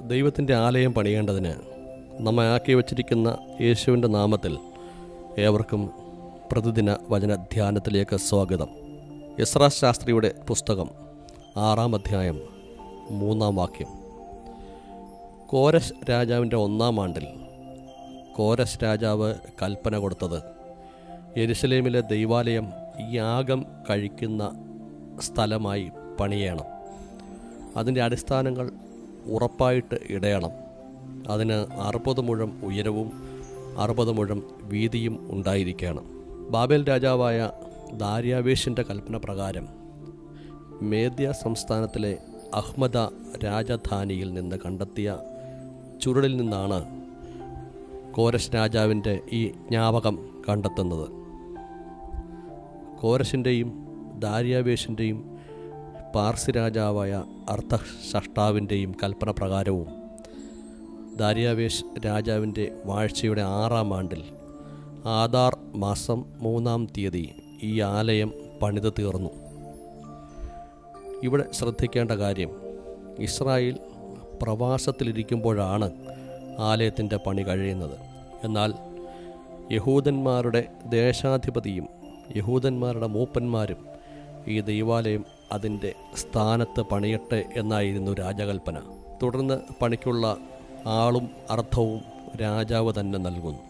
ദൈവത്തിൻ്റെ ആലയം പണിയേണ്ടതിന് നമ്മെ ആക്കി വച്ചിരിക്കുന്ന യേശുവിൻ്റെ നാമത്തിൽ ഏവർക്കും പ്രതിദിന വചന ധ്യാനത്തിലേക്ക് സ്വാഗതം യസ്രാ ശാസ്ത്രിയുടെ പുസ്തകം ആറാം അധ്യായം മൂന്നാം വാക്യം കോരശ് രാജാവിൻ്റെ ഒന്നാം ആണ്ടിൽ കോരശ് രാജാവ് കൽപ്പന കൊടുത്തത് യെരുശലേമിലെ ദൈവാലയം യാഗം കഴിക്കുന്ന സ്ഥലമായി പണിയണം അതിൻ്റെ അടിസ്ഥാനങ്ങൾ ഉറപ്പായിട്ട് ഇടയണം അതിന് അറുപത് മുഴം ഉയരവും അറുപത് മുഴം വീതിയും ഉണ്ടായിരിക്കണം ബാബേൽ രാജാവായ ദാര്യാവേഷിൻ്റെ കൽപ്പന പ്രകാരം മേദ്യ സംസ്ഥാനത്തിലെ അഹ്മദ രാജധാനിയിൽ നിന്ന് കണ്ടെത്തിയ ചുരുളിൽ നിന്നാണ് കോരശ് രാജാവിൻ്റെ ഈ ജ്ഞാപകം കണ്ടെത്തുന്നത് കോരശിൻ്റെയും ദാര്യാവേഷിൻ്റെയും പാർസി രാജാവായ അർത്ഥഷഷ്ടാവിൻ്റെയും കൽപ്പന പ്രകാരവും ദാര്യാവേഷ് രാജാവിൻ്റെ വാഴ്ചയുടെ ആറാം ആണ്ടിൽ ആധാർ മാസം മൂന്നാം തീയതി ഈ ആലയം പണിത് തീർന്നു ഇവിടെ ശ്രദ്ധിക്കേണ്ട കാര്യം ഇസ്രായേൽ പ്രവാസത്തിലിരിക്കുമ്പോഴാണ് ആലയത്തിൻ്റെ പണി കഴിയുന്നത് എന്നാൽ യഹൂദന്മാരുടെ ദേശാധിപതിയും യഹൂദന്മാരുടെ മൂപ്പന്മാരും ഈ ദൈവാലയം അതിൻ്റെ സ്ഥാനത്ത് പണിയട്ടെ എന്നായിരുന്നു രാജകൽപ്പന തുടർന്ന് പണിക്കുള്ള ആളും അർത്ഥവും രാജാവ് തന്നെ നൽകുന്നു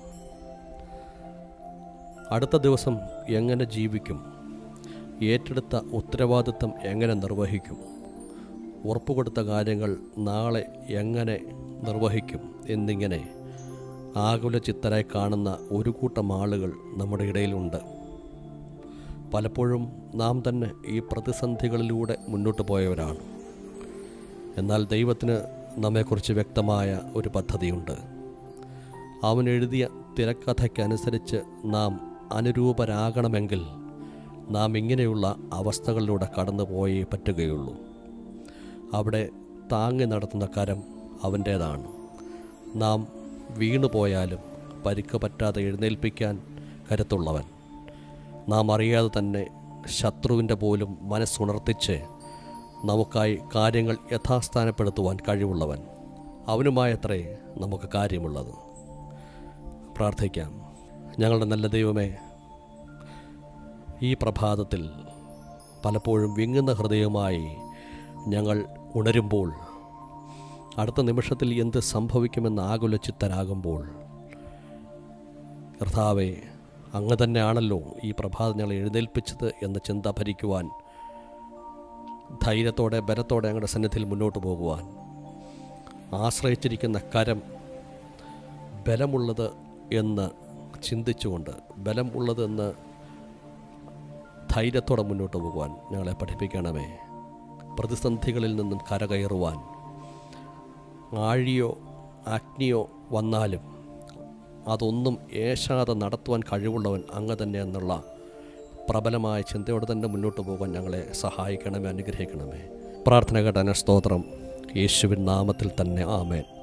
അടുത്ത ദിവസം എങ്ങനെ ജീവിക്കും ഏറ്റെടുത്ത ഉത്തരവാദിത്തം എങ്ങനെ നിർവഹിക്കും ഉറപ്പുകൊടുത്ത കാര്യങ്ങൾ നാളെ എങ്ങനെ നിർവഹിക്കും എന്നിങ്ങനെ ആകുല ചിത്തരായി കാണുന്ന ഒരു കൂട്ടം ആളുകൾ നമ്മുടെ ഇടയിലുണ്ട് പലപ്പോഴും നാം തന്നെ ഈ പ്രതിസന്ധികളിലൂടെ മുന്നോട്ട് പോയവരാണ് എന്നാൽ ദൈവത്തിന് നമ്മെക്കുറിച്ച് വ്യക്തമായ ഒരു പദ്ധതിയുണ്ട് അവൻ എഴുതിയ തിരക്കഥയ്ക്കനുസരിച്ച് നാം അനുരൂപരാകണമെങ്കിൽ നാം ഇങ്ങനെയുള്ള അവസ്ഥകളിലൂടെ കടന്നു പോയേ പറ്റുകയുള്ളൂ അവിടെ താങ്ങി നടത്തുന്ന കരം അവൻ്റേതാണ് നാം വീണുപോയാലും പരിക്ക് പറ്റാതെ എഴുന്നേൽപ്പിക്കാൻ കരുത്തുള്ളവൻ നാം അറിയാതെ തന്നെ ശത്രുവിൻ്റെ പോലും മനസ്സുണർത്തിച്ച് നമുക്കായി കാര്യങ്ങൾ യഥാസ്ഥാനപ്പെടുത്തുവാൻ കഴിവുള്ളവൻ അവനുമായത്രേ നമുക്ക് കാര്യമുള്ളത് പ്രാർത്ഥിക്കാം ഞങ്ങളുടെ നല്ല ദൈവമേ ഈ പ്രഭാതത്തിൽ പലപ്പോഴും വിങ്ങുന്ന ഹൃദയവുമായി ഞങ്ങൾ ഉണരുമ്പോൾ അടുത്ത നിമിഷത്തിൽ എന്ത് സംഭവിക്കുമെന്ന് ആകുലചിത്തരാകുമ്പോൾ കർത്താവെ അങ്ങ് തന്നെയാണല്ലോ ഈ പ്രഭാതം ഞങ്ങളെ എഴുന്നേൽപ്പിച്ചത് എന്ന ചിന്ത ഭരിക്കുവാൻ ധൈര്യത്തോടെ ബലത്തോടെ ഞങ്ങളുടെ സന്നിധിയിൽ മുന്നോട്ട് പോകുവാൻ ആശ്രയിച്ചിരിക്കുന്ന കരം ബലമുള്ളത് എന്ന് ചിന്തിച്ചുകൊണ്ട് ബലം ഉള്ളതെന്ന് ധൈര്യത്തോടെ മുന്നോട്ട് പോകുവാൻ ഞങ്ങളെ പഠിപ്പിക്കണമേ പ്രതിസന്ധികളിൽ നിന്നും കരകയറുവാൻ ആഴിയോ അഗ്നിയോ വന്നാലും അതൊന്നും ഏശാതെ നടത്തുവാൻ കഴിവുള്ളവൻ അങ്ങ് തന്നെ എന്നുള്ള പ്രബലമായ ചിന്തയോടെ തന്നെ മുന്നോട്ട് പോകാൻ ഞങ്ങളെ സഹായിക്കണമേ അനുഗ്രഹിക്കണമേ പ്രാർത്ഥന കേട്ട സ്തോത്രം യേശുവിൻ നാമത്തിൽ തന്നെ ആമേൻ